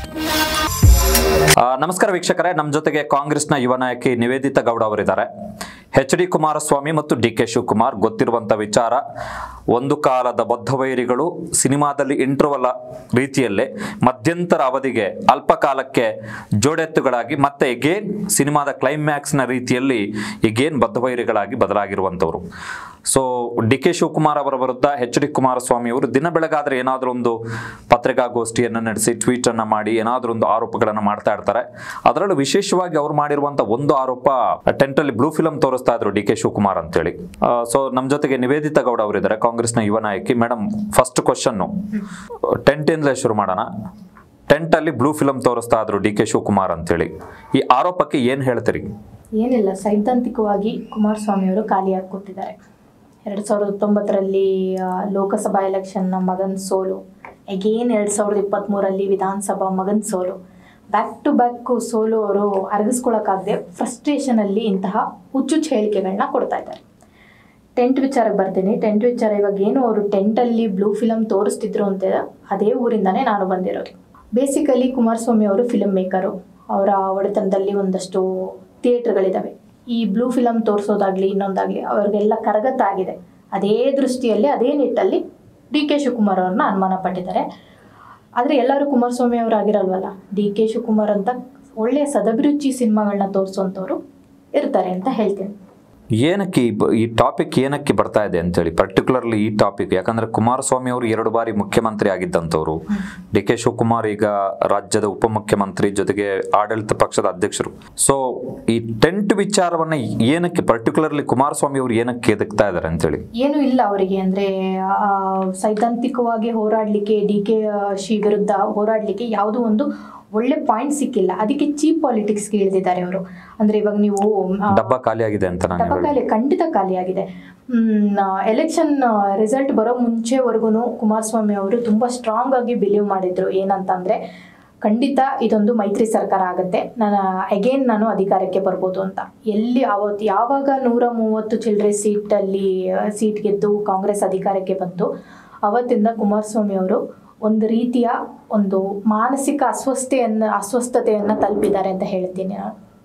ಆ, ನಮಸ್ಕಾರ ವೀಕ್ಷಕರೇ ನಮ್ಮ ಜೊತೆಗೆ ಕಾಂಗ್ರೆಸ್ನ ಯುವ ನಾಯಕಿ ನಿವೇದಿತಾ ಗೌಡ ಅವರಿದ್ದಾರೆ ಎಚ್ ಡಿ ಕುಮಾರಸ್ವಾಮಿ ಮತ್ತು ಡಿ ಕೆ ಶಿವಕುಮಾರ್ ಗೊತ್ತಿರುವಂತ ವಿಚಾರ ಒಂದು ಕಾಲದ ಬದ್ಧವೈರಿಗಳು ಸಿನಿಮಾದಲ್ಲಿ ಇಂಟರ್ವಲ್ ರೀತಿಯಲ್ಲೇ ಮಧ್ಯಂತರ ಅವಧಿಗೆ ಅಲ್ಪ ಕಾಲಕ್ಕೆ ಜೋಡೆತ್ತುಗಳಾಗಿ ಮತ್ತೆ ಎಗೇನ್ ಸಿನಿಮಾದ ಕ್ಲೈಮ್ಯಾಕ್ಸ್ನ ರೀತಿಯಲ್ಲಿ ಎಗೇನ್ ಬದ್ಧವೈರಿಗಳಾಗಿ ಬದಲಾಗಿರುವಂಥವ್ರು ಸೊ ಡಿ ಕೆ ಶಿವಕುಮಾರ್ ಅವರ ವಿರುದ್ಧ ಎಚ್ ಡಿ ಕುಮಾರಸ್ವಾಮಿ ಅವರು ದಿನ ಬೆಳಗಾದ್ರೆ ಏನಾದರೂ ಒಂದು ಪತ್ರಿಕಾಗೋಷ್ಠಿಯನ್ನು ನಡೆಸಿ ಟ್ವೀಟ್ ಅನ್ನ ಮಾಡಿ ಏನಾದರೂ ಒಂದು ಆರೋಪಗಳನ್ನು ಮಾಡ್ತಾ ಇರ್ತಾರೆ ಅದರಲ್ಲೂ ವಿಶೇಷವಾಗಿ ಅವ್ರು ಮಾಡಿರುವಂತ ಒಂದು ಆರೋಪ ಟೆಂಟ್ ಅಲ್ಲಿ ಬ್ಲೂ ಫಿಲಂ ತೋರಿಸ್ತಾ ಇದ್ರು ಡಿ ಕೆ ಶಿವಕುಮಾರ್ ಅಂತೇಳಿ ಸೊ ನಮ್ಮ ಜೊತೆಗೆ ನಿವೇದಿತಾ ಗೌಡ ಅವರಿದ್ದಾರೆ ಕಾಂಗ್ರೆಸ್ನ ಯುವ ನಾಯಕಿ ಮೇಡಮ್ ಫಸ್ಟ್ ಕ್ವಶನ್ ಟೆಂಟ್ ಇಂದಲೇ ಶುರು ಮಾಡೋಣ ಟೆಂಟ್ ಅಲ್ಲಿ ಬ್ಲೂ ಫಿಲಂ ತೋರಿಸ್ತಾ ಇದ್ರು ಡಿ ಕೆ ಶಿವಕುಮಾರ್ ಅಂತೇಳಿ ಈ ಆರೋಪಕ್ಕೆ ಏನ್ ಹೇಳ್ತೀರಿ ಏನಿಲ್ಲ ಸೈದ್ಧಾಂತಿಕವಾಗಿ ಕುಮಾರಸ್ವಾಮಿ ಅವರು ಖಾಲಿಯಾಗಿ ಕೂತಿದ್ದಾರೆ ಎರಡು ಸಾವಿರದ ಹತ್ತೊಂಬತ್ತರಲ್ಲಿ ಆ, ಲೋಕಸಭಾ ಎಲೆಕ್ಷನ್ನ ಮಗನ ಸೋಲು ಅಗೇನ್ ಎರಡು ಸಾವಿರದ ಇಪ್ಪತ್ತ್ಮೂರಲ್ಲಿ ವಿಧಾನಸಭಾ ಮಗನ ಸೋಲು ಬ್ಯಾಕ್ ಟು ಬ್ಯಾಕ್ ಸೋಲು ಅವರು ಅರಗಿಸ್ಕೊಳಕ್ಕಾಗದೆ ಫ್ರಸ್ಟ್ರೇಷನಲ್ಲಿ ಇಂತಹ ಹುಚ್ಚುಚ್ಚು ಹೇಳಿಕೆಗಳನ್ನ ಕೊಡ್ತಾ ಇದ್ದಾರೆ ಟೆಂಟ್ ವಿಚಾರಕ್ಕೆ ಬರ್ತೀನಿ ಟೆಂಟ್ ವಿಚಾರ ಇವಾಗ ಏನು ಅವರು ಟೆಂಟಲ್ಲಿ ಬ್ಲೂ ಫಿಲಮ್ ತೋರಿಸ್ತಿದ್ರು ಅಂತ ಅದೇ ಊರಿಂದಾನೇ ನಾನು ಬಂದಿರೋದು ಬೇಸಿಕಲಿ ಕುಮಾರಸ್ವಾಮಿ ಅವರು ಫಿಲಮ್ ಮೇಕರು ಅವರ ಒಡೆತನದಲ್ಲಿ ಒಂದಷ್ಟು ಥಿಯೇಟ್ರ್ಗಳಿದ್ದಾವೆ ಈ ಬ್ಲೂ ಫಿಲಮ್ ತೋರಿಸೋದಾಗ್ಲಿ ಇನ್ನೊಂದಾಗಲಿ ಅವ್ರಿಗೆಲ್ಲ ಕರಗತ ಆಗಿದೆ ಅದೇ ದೃಷ್ಟಿಯಲ್ಲಿ ಅದೇ ನಿಟ್ಟಲ್ಲಿ ಡಿ ಕೆ ಶಿವಕುಮಾರ್ ಅವ್ರನ್ನ ಅನುಮಾನ ಪಟ್ಟಿದ್ದಾರೆ ಆದರೆ ಎಲ್ಲರೂ ಕುಮಾರಸ್ವಾಮಿ ಅವರು ಆಗಿರಲ್ವಲ್ಲ ಡಿ ಕೆ ಶಿವಕುಮಾರ್ ಅಂತ ಒಳ್ಳೆಯ ಸದಭಿರುಚಿ ಸಿನಿಮಾಗಳನ್ನ ತೋರಿಸುವಂಥವ್ರು ಇರ್ತಾರೆ ಅಂತ ಹೇಳ್ತೀನಿ ಏನಕ್ಕೆ ಈ ಬ- ಈ ಟಾಪಿಕ್ ಏನಕ್ಕೆ ಬರ್ತಾ ಇದೆ ಅಂತೇಳಿ ಪರ್ಟಿಕ್ಯುಲರ್ಲಿ ಈ ಟಾಪಿಕ್ ಯಾಕಂದ್ರೆ ಕುಮಾರಸ್ವಾಮಿ ಅವರು ಎರಡು ಬಾರಿ ಮುಖ್ಯಮಂತ್ರಿ ಆಗಿದ್ದಂಥವ್ರು ಡಿ ಕೆ ಶಿವಕುಮಾರ್ ಈಗ ರಾಜ್ಯದ ಉಪಮುಖ್ಯಮಂತ್ರಿ ಜೊತೆಗೆ ಆಡಳಿತ ಪಕ್ಷದ ಅಧ್ಯಕ್ಷರು ಸೊ ಈ ಟೆಂಟ್ ವಿಚಾರವನ್ನ ಏನಕ್ಕೆ ಪರ್ಟಿಕ್ಯುಲರ್ಲಿ ಕುಮಾರಸ್ವಾಮಿ ಅವರು ಏನಕ್ಕೆ ಎದಕ್ತಾ ಇದ್ದಾರೆ ಅಂತೇಳಿ ಏನು ಇಲ್ಲ ಅವರಿಗೆ ಅಂದ್ರೆ ಆ, ಸೈದ್ಧಾಂತಿಕವಾಗಿ ಹೋರಾಡಲಿಕ್ಕೆ ಡಿ ಕೆ ಶಿ ವಿರುದ್ಧ ಹೋರಾಡಲಿಕ್ಕೆ ಯಾವುದೋ ಒಂದು ಒಳ್ಳೆ ಪಾಯಿಂಟ್ ಸಿಕ್ಕಿಲ್ಲ ಅದಕ್ಕೆ ಚೀಪ್ ಪಾಲಿಟಿಕ್ಸ್ಗೆ ಇಳಿದಿದ್ದಾರೆ ಅವರು ಅಂದ್ರೆ ಇವಾಗ ನೀವು ಆ, ಡಬ್ಬ ಖಾಲಿ ಆಗಿದೆ ಅಂತ ನಾನು ಡಬ್ಬ ಹೇಳಿ ಖಾಲಿ ಖಂಡಿತ ಖಾಲಿಯಾಗಿದೆ ಎಲೆಕ್ಷನ್ ರಿಸಲ್ಟ್ ಬರೋ ಮುಂಚೆವರೆಗೂ ಕುಮಾರಸ್ವಾಮಿ ಅವರು ತುಂಬ ಸ್ಟ್ರಾಂಗ್ ಆಗಿ ಬಿಲೀವ್ ಮಾಡಿದ್ರು ಏನಂತಂದ್ರೆ ಖಂಡಿತ ಇದೊಂದು ಮೈತ್ರಿ ಸರ್ಕಾರ ಆಗುತ್ತೆ ನಾನು ಅಗೇನ್ ನಾನು ಅಧಿಕಾರಕ್ಕೆ ಬರ್ಬೋದು ಅಂತ ಎಲ್ಲಿ ಅವತ್ತು ಯಾವಾಗ ನೂರ ಮೂವತ್ತು ಚಿಲ್ಲರೆ ಸೀಟಲ್ಲಿ ಸೀಟ್ ಗೆದ್ದು ಕಾಂಗ್ರೆಸ್ ಅಧಿಕಾರಕ್ಕೆ ಬಂತು ಅವತ್ತಿಂದ ಕುಮಾರಸ್ವಾಮಿ ಅವರು ಒಂದು ರೀತಿಯ ಒಂದು ಮಾನಸಿಕ ಅಸ್ವಸ್ಥತೆಯನ್ನು ಅಸ್ವಸ್ಥತೆಯನ್ನು ತಲುಪಿದ್ದಾರೆ ಅಂತ ಹೇಳ್ತೀನಿ ನಾನು